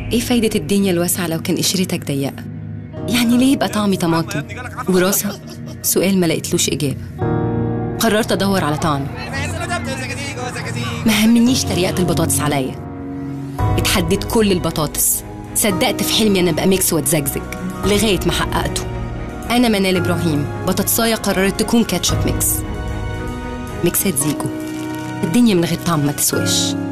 ايه فايدة الدنيا الواسعة لو كان قشرتك ضيقة؟ يعني ليه يبقى طعمي طماطم؟ وراسة؟ سؤال ما لقيتلوش إجابة قررت أدور على طعم ما همنيش تريقة البطاطس عليا اتحديت كل البطاطس صدقت في حلمي أنا أبقى ميكس واتزجزج لغاية ما حققته أنا منال إبراهيم بطاطساية قررت تكون كاتشب ميكس ميكسات زيكو الدنيا من غير طعم ما تسواش